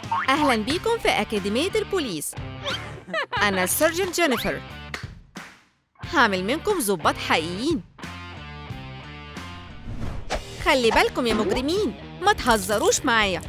أهلا بيكم في أكاديمية البوليس أنا السيرجنت جينيفر هعمل منكم ضباط حقيقيين خلي بالكم يا مجرمين ما تهزروش معايا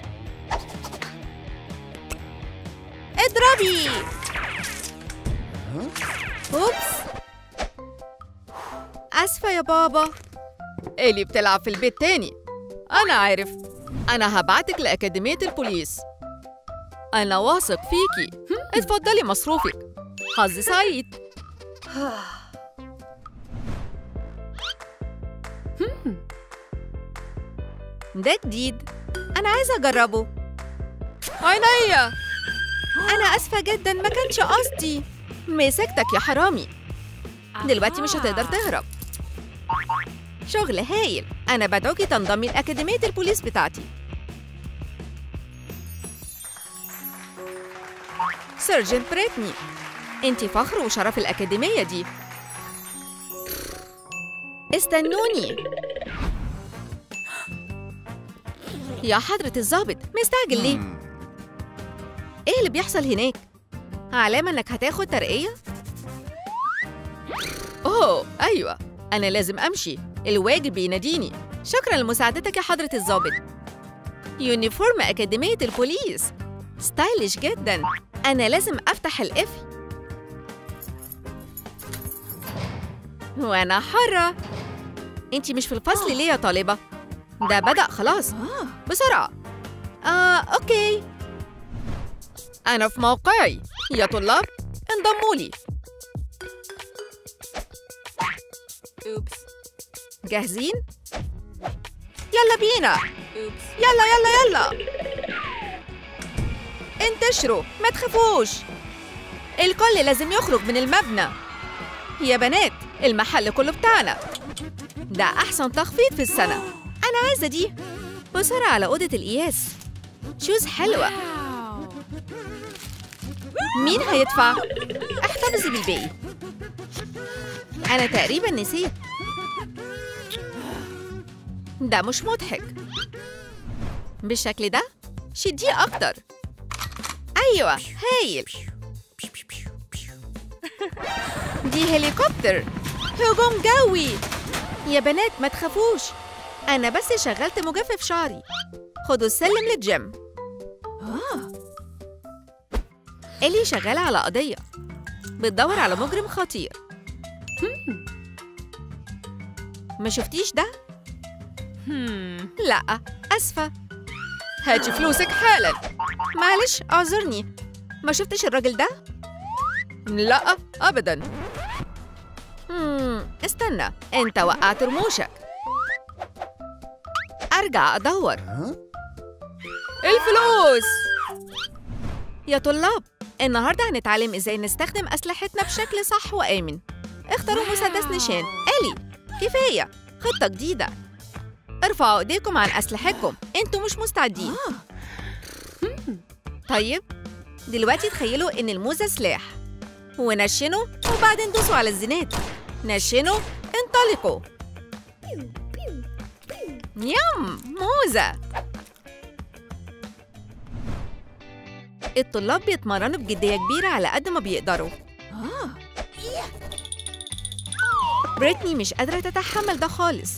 اضربي اوبس اسفه يا بابا إلي بتلعب في البيت تاني انا عارف انا هبعتك لاكاديميه البوليس انا واثق فيكي اتفضلي مصروفك حظ سعيد ده جديد انا عايزه اجربه عينيا انا اسفه جدا ما كانش قصدي مسكتك يا حرامي دلوقتي مش هتقدر تهرب شغل هايل انا بدعوكي تنضمي لاكاديميه البوليس بتاعتي سيرجنت بريتني انت فخر وشرف الاكاديميه دي استنوني يا حضرة الضابط مستعجل ليه؟ ايه اللي بيحصل هناك؟ علامة انك هتاخد ترقية؟ اوه ايوه انا لازم امشي الواجب بيناديني شكرا لمساعدتك يا حضرة الضابط يونيفورم أكاديمية البوليس ستايلش جدا أنا لازم أفتح القفل وأنا حرة أنتي مش في الفصل ليه يا طالبة؟ ده بدأ خلاص بسرعة آه أوكي أنا في موقعي يا طلاب انضموا لي أوبس جاهزين؟ يلا بينا يلا يلا يلا انتشروا ما تخافوش الكل لازم يخرج من المبنى يا بنات المحل كله بتاعنا ده أحسن تخفيض في السنة أنا عايزة دي بسرعة على أوضة القياس شوز حلوة مين هيدفع؟ احتفظي بالباقي أنا تقريبا نسيت ده مش مضحك بالشكل ده شديه أكتر أيوة هايل دي هليكوبتر هجوم جوي يا بنات ما تخافوش أنا بس شغلت مجفف شعري خدوا السلم للجيم إلي شغالة على قضية بتدور على مجرم خطير ما شفتيش ده؟ لا أسفة هاتي فلوسك حالا معلش اعذرني ما شفتش الراجل ده؟ لا أبدا مم. استنى انت وقعت رموشك ارجع ادور الفلوس يا طلاب النهارده هنتعلم ازاي نستخدم اسلحتنا بشكل صح وامن اختاروا مسدس نشان الي كفايه خطه جديده ارفعوا ايديكم عن اسلحتكم انتوا مش مستعدين طيب دلوقتي تخيلوا ان الموزه سلاح ونشنوا وبعدين دوسوا على الزناد نشنوا انطلقوا يم موزة الطلاب بيتمرنوا بجدية كبيرة على قد ما بيقدروا بريتني مش قادرة تتحمل ده خالص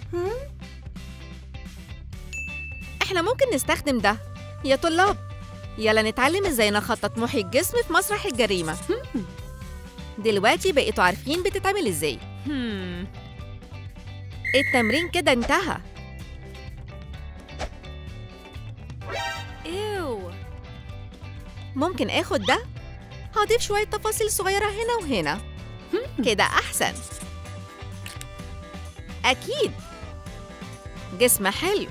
احنا ممكن نستخدم ده يا طلاب يلا نتعلم ازاي نخطط محي الجسم في مسرح الجريمة دلوقتي بقيتوا عارفين بتتعمل ازاي التمرين كده انتهى ايوه ممكن اخد ده هضيف شوية تفاصيل صغيرة هنا وهنا كده أحسن أكيد جسم حلو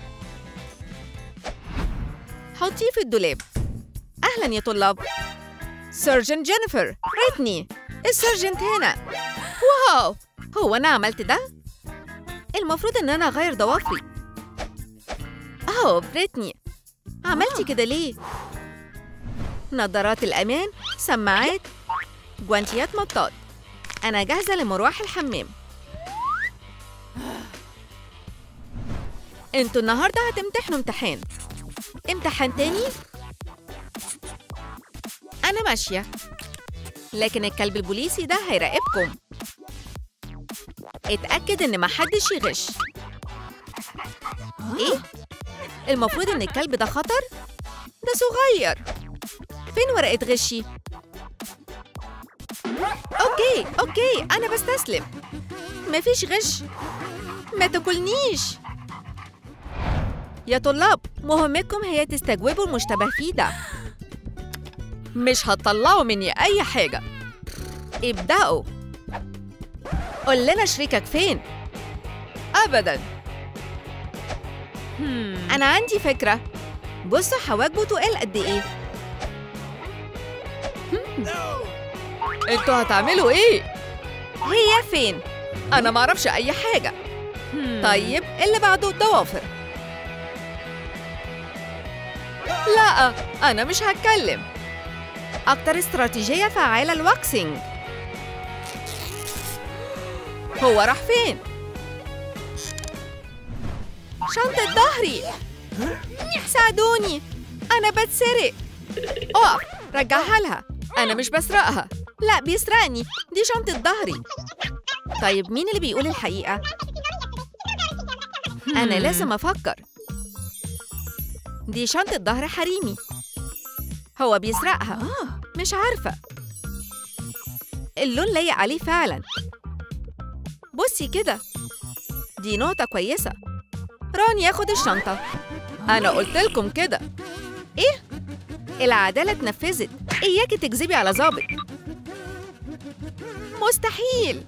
حطيه في الدولاب أهلا يا طلاب سيرجن جينيفر ريتني السيرجنت هنا واو هو أنا عملت ده؟ المفروض إن أنا أغير ضوافري أوه بريتني عملتي كده ليه؟ نظارات الأمان سماعات جوانتيات مطاط أنا جاهزة لمروح الحمام انتوا النهاردة هتمتحنوا امتحان امتحان تاني أنا ماشية لكن الكلب البوليسي ده هيراقبكم اتأكد إن محدش يغش إيه؟ المفروض إن الكلب ده خطر؟ ده صغير فين ورقة غشي؟ أوكي أوكي أنا بستسلم مفيش غش ما تاكلنيش يا طلاب مهمتكم هي تستجوبوا المشتبه فيه ده مش هتطلعوا مني أي حاجة ابدأوا قول لنا شريكك فين أبداً أنا عندي فكرة بصوا حواجبه تقال قد إيه انتوا هتعملوا ايه؟ هي فين؟ أنا معرفش أي حاجة طيب اللي بعده ضوافر لا أنا مش هتكلم أكتر استراتيجية فعالة الواكسينج هو راح فين؟ شنطة ظهري ساعدوني أنا بتسرق أقف رجعها لها أنا مش بسرقها لا بيسرقني دي شنطة ظهري طيب مين اللي بيقول الحقيقة؟ أنا لازم أفكر دي شنطة ظهر حريمي هو بيسرقها مش عارفة اللون لايق عليه فعلا بصي كده دي نقطة كويسة ران ياخد الشنطة أنا قلت لكم كده إيه؟ العدالة اتنفذت إياكي تكذبي على ظابط مستحيل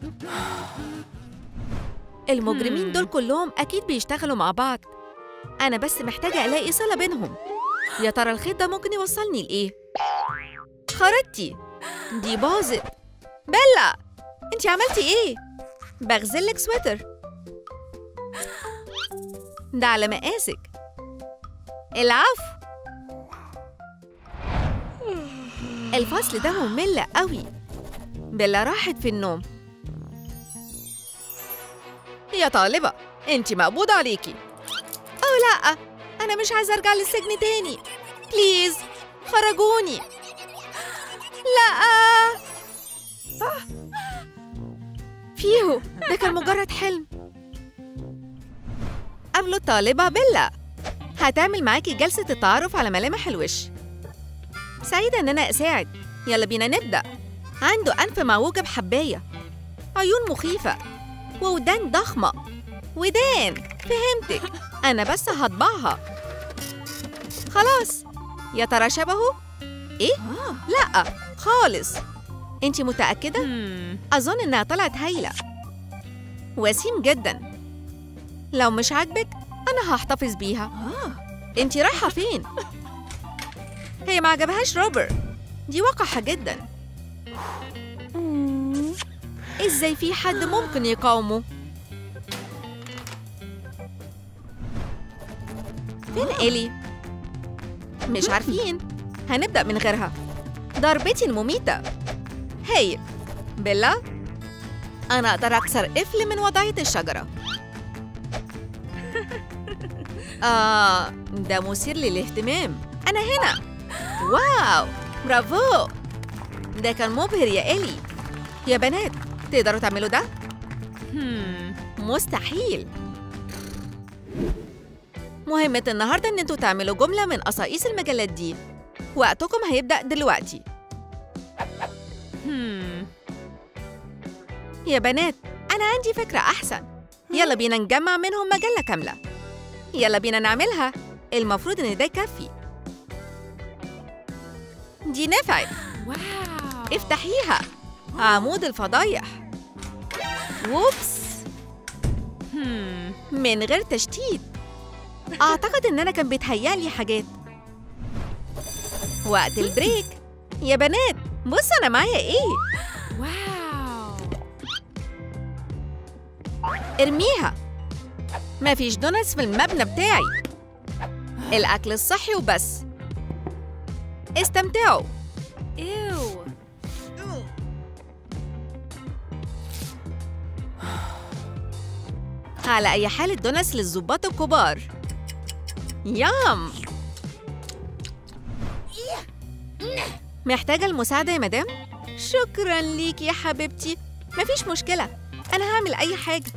المجرمين دول كلهم أكيد بيشتغلوا مع بعض أنا بس محتاجة ألاقي صلة بينهم يا ترى الخيط ده ممكن يوصلني لإيه؟ خريطتي دي باظت بيلا انت عملتي ايه؟ بغزلك سويتر ده على مقاسك العفو الفصل ده ممل قوي بيلا راحت في النوم يا طالبة انت مقبوض عليكي أو لأ أنا مش عايزة أرجع للسجن تاني بليز خرجوني لأ آه. فيهو ده كان مجرد حلم قابلوا الطالبة بيلا هتعمل معاكي جلسة التعرف على ملامح الوش سعيدة إن أنا أساعد يلا بينا نبدأ عنده أنف معوجة بحباية عيون مخيفة وودان ضخمة ودان فهمتك أنا بس هطبعها خلاص يا ترى شبهه؟ إيه؟ لأ خالص أنت متأكدة؟ أظن إنها طلعت هايلة وسيم جدا لو مش عاجبك أنا هحتفظ بيها أنت رايحة فين؟ هي ما عجبهاش روبر دي وقحة جدا إزاي في حد ممكن يقاومه؟ فين إيلي؟ مش عارفين هنبدأ من غيرها ضربتي المميتة هايل بيلا أنا أقدر أكسر قفل من وضعية الشجرة آه ده مثير للاهتمام أنا هنا واو برافو ده كان مبهر يا إلي يا بنات تقدروا تعملوا ده؟ مستحيل مهمة النهاردة إن انتوا تعملوا جملة من قصايص المجلات دي وقتكم هيبدأ دلوقتي يا بنات أنا عندي فكرة أحسن يلا بينا نجمع منهم مجلة كاملة يلا بينا نعملها المفروض إن ده يكفي دي نفعت واو افتحيها عمود الفضايح ووبس من غير تشتيت أعتقد إن أنا كان بيتهيألي حاجات وقت البريك يا بنات بصوا أنا معايا إيه واو ارميها مفيش دونتس في المبنى بتاعي الأكل الصحي وبس استمتعوا ايو على أي حال الدونتس للظباط الكبار يام محتاجة المساعدة يا مدام؟ شكرا ليكي يا حبيبتي مفيش مشكلة أنا هعمل أي حاجة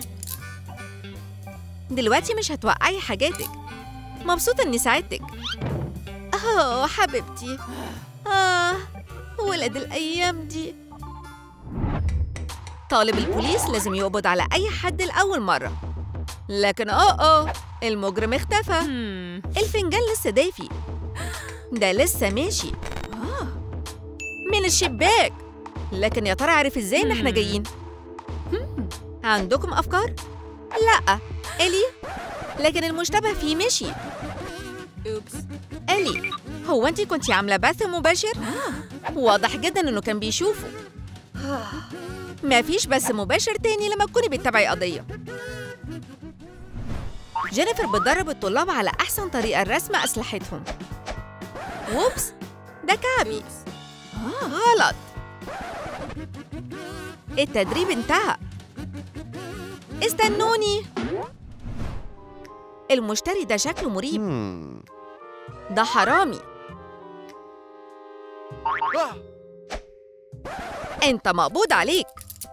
دلوقتي مش هتوقعي حاجاتك مبسوطة إني ساعدتك أوه حبيبتي آه ولد الأيام دي طالب البوليس لازم يقبض على أي حد لأول مرة لكن أوه أوه المجرم اختفى Hmm. الفنجان لسه دافي ده لسه ماشي من الشباك لكن يا ترى عارف ازاي ان احنا مم. جايين عندكم افكار لا الي لكن المشتبه فيه مشي Oops. الي هو انت كنتي عامله بث مباشر واضح جدا انه كان بيشوفه مفيش بث مباشر تاني لما تكوني بتتابعي قضيه جينيفر بتدرب الطلاب على احسن طريقه لرسم اسلحتهم ووبس ده كعبي غلط التدريب انتهى استنوني المشتري ده شكله مريب Hmm. ده حرامي انت مقبوض عليك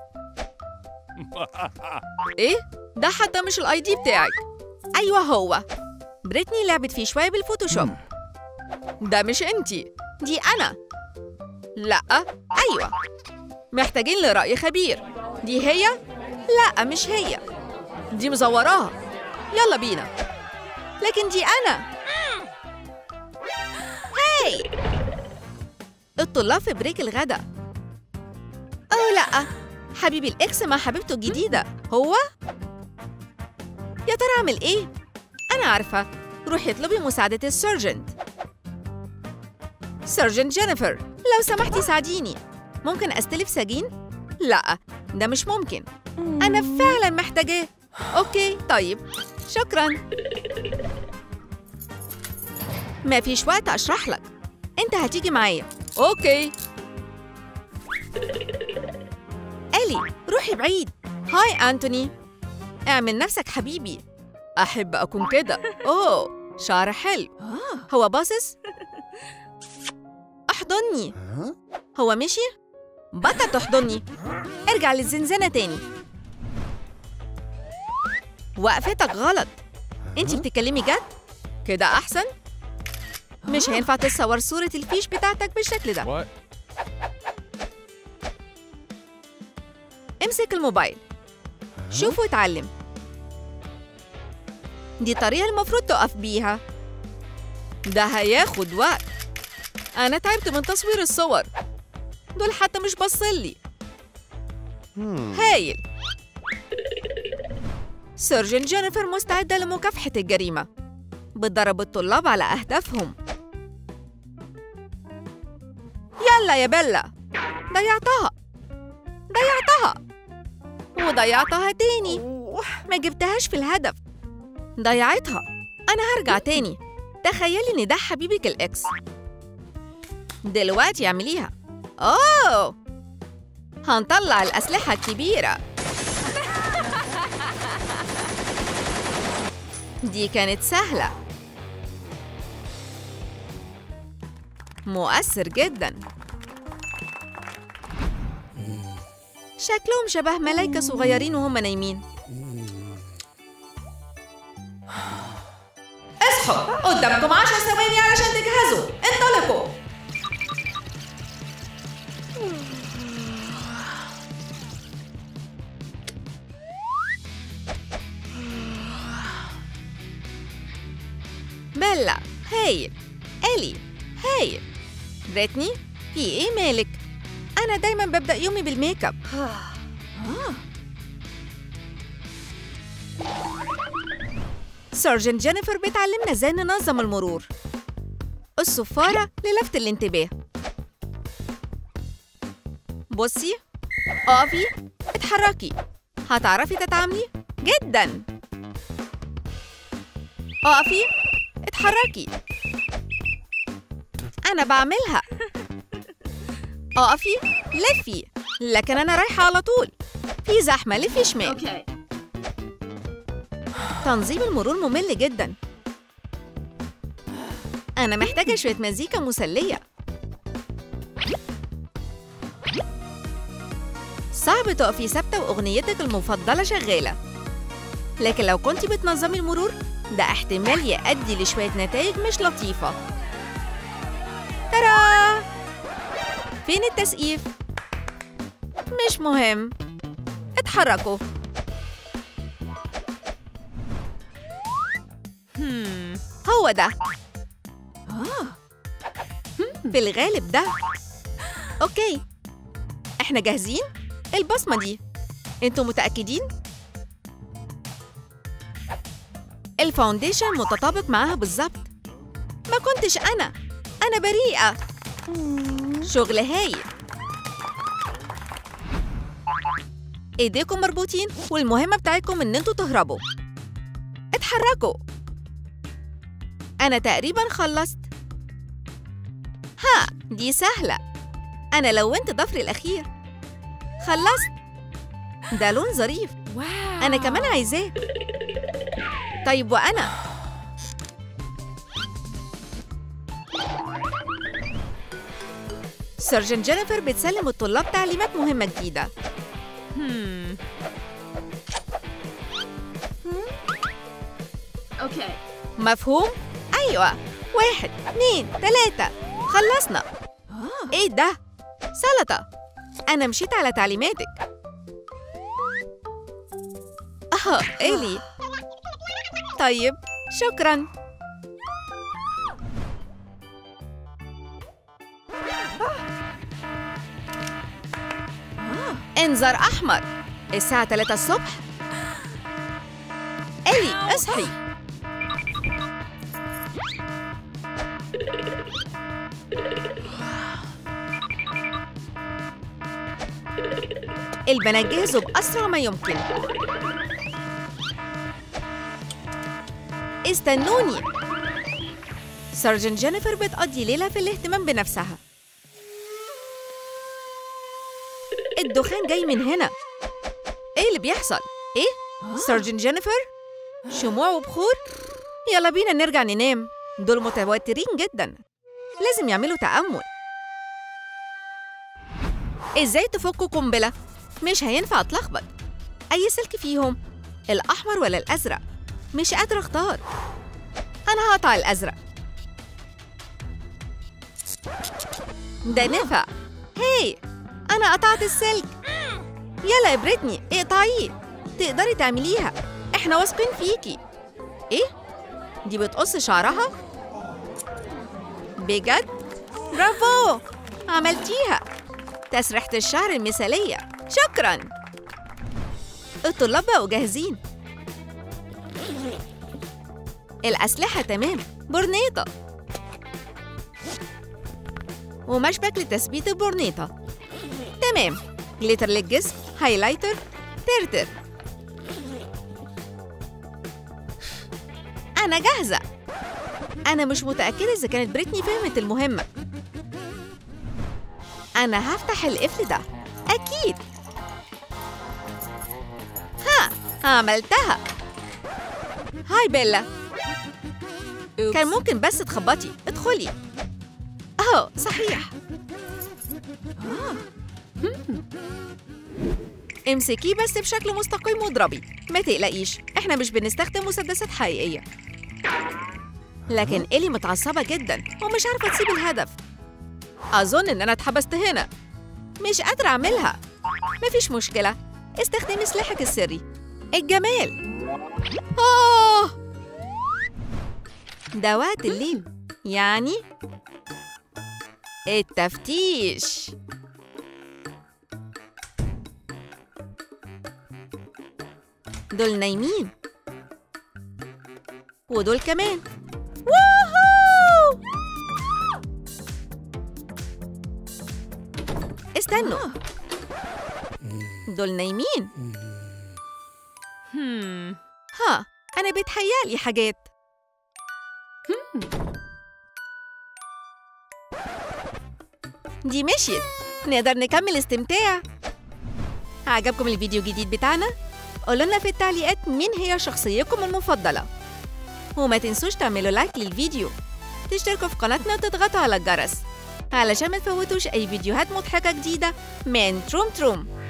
ايه ده حتى مش الاي دي بتاعك ايوه هو بريتني لعبت فيه شويه بالفوتوشوب ده مش انتي دي انا لا ايوه محتاجين لراي خبير دي هي لا مش هي دي مزوراها يلا بينا لكن دي انا هاي الطلاب في بريك الغداء أوه لأ حبيبي الإكس مع حبيبته الجديدة هو؟ يا ترى أعمل إيه؟ أنا عارفة روحي اطلبي مساعدة السيرجنت سيرجنت جينيفر لو سمحتي ساعديني ممكن أستلف سجين؟ لأ ده مش ممكن أنا فعلا محتاجاه أوكي طيب شكرا ما فيش وقت أشرح لك أنت هتيجي معايا أوكي إلي روحي بعيد هاي أنتوني اعمل نفسك حبيبي أحب أكون كده أوه شعر حلو هو باصص احضني Huh? هو مشي بطل تحضني ارجع للزنزانة تاني وقفتك غلط انت بتتكلمي جد كده احسن مش هينفع تصور صورة الفيش بتاعتك بالشكل ده What? امسك الموبايل شوف واتعلم دي طريقة المفروض تقف بيها ده هياخد وقت أنا تعبت من تصوير الصور دول حتى مش بصلي Hmm. هايل سيرجن جينيفر مستعدة لمكافحة الجريمة بتدرب الطلاب على أهدافهم يلا يا بيلا ضيعتها ضيعتها وضيعتها تاني ما جبتهاش في الهدف ضيعتها أنا هرجع تاني تخيلي إن ده حبيبك الإكس دلوقتي اعمليها أوه هنطلع الأسلحة الكبيرة دي كانت سهلة مؤثر جدا شكلهم شبه ملايكة صغيرين وهم نايمين اصحوا قدامكم عشر ثواني علشان تجهزوا انطلقوا بيلا هايل إلي هايل بريتني في إيه مالك؟ أنا دايما ببدأ يومي بالميك اب سيرجن جينيفر بتعلمنا ازاي ننظم المرور الصفارة للفت الانتباه بصي اقفي اتحركي هتعرفي تتعاملي جدا اقفي اتحركي انا بعملها اقفي لفي لكن انا رايحه على طول في زحمه لفي شمال Okay. تنظيم المرور ممل جدا أنا محتاجة شوية مزيكا مسلية صعب تقفي ثابتة وأغنيتك المفضلة شغالة لكن لو كنت بتنظمي المرور ده احتمال يؤدي لشوية نتائج مش لطيفة ترى فين التسقيف؟ مش مهم اتحركوا Hmm. هو ده في الغالب ده اوكي احنا جاهزين البصمة دي انتوا متأكدين الفاونديشن متطابق معاها بالظبط ما كنتش انا انا بريئة شغل هايل ايديكم مربوطين والمهمة بتاعتكم ان انتوا تهربوا اتحركوا أنا تقريبا خلصت ها دي سهلة أنا لونت ضفري الأخير خلصت ده لون ظريف Wow. أنا كمان عايزاه طيب وأنا سيرجن جينيفر بتسلم الطلاب تعليمات مهمة جديدة Hmm. Okay. مفهوم؟ أيوة واحد اتنين تلاتة خلصنا إيه ده؟ سلطة أنا مشيت على تعليماتك أه إيلي طيب شكراً انذار أحمر الساعة 3 الصبح إيلي اصحي البنات جهزوا بأسرع ما يمكن استنوني سيرجن جينيفر بتقضي ليلة في الاهتمام بنفسها الدخان جاي من هنا ايه اللي بيحصل؟ ايه؟ سيرجن جينيفر؟ شموع وبخور؟ يلا بينا نرجع ننام دول متوترين جدا لازم يعملوا تأمل ازاي تفكوا قنبلة؟ مش هينفع اتلخبط أي سلك فيهم الأحمر ولا الأزرق مش قادرة أختار أنا هقطع الأزرق ده نفع هاي أنا قطعت السلك يلا يا بريتني اقطعيه تقدري تعمليها احنا واثقين فيكي ايه دي بتقص شعرها بجد برافو عملتيها تسريحة الشعر المثالية شكراً الطلاب بقوا جاهزين الأسلحة تمام برنيطة ومشبك لتثبيت البرنيطة تمام جليتر للجسم هايلايتر ترتر أنا جاهزة أنا مش متأكدة إذا كانت بريتني فهمت المهمة أنا هفتح القفل ده أكيد ها عملتها هاي بيلا Oops. كان ممكن بس تخبطي ادخلي اهو صحيح امسكيه بس بشكل مستقيم واضربي ما تقلقيش احنا مش بنستخدم مسدسات حقيقية لكن إلي متعصبة جدا ومش عارفة تسيب الهدف أظن إن أنا اتحبست هنا مش قادرة أعملها مفيش مشكلة استخدمي سلاحك السري الجمال آه ده وقت الليل يعني التفتيش دول نايمين ودول كمان ووهو استنوا دول نايمين Hmm. ها أنا بيتهيألي حاجات دي مشيت نقدر نكمل استمتاع عجبكم الفيديو الجديد بتاعنا؟ قولوا لنا في التعليقات مين هي شخصيتكم المفضلة وما تنسوش تعملوا لايك للفيديو تشتركوا في قناتنا وتضغطوا على الجرس علشان ما تفوتوش أي فيديوهات مضحكة جديدة من تروم تروم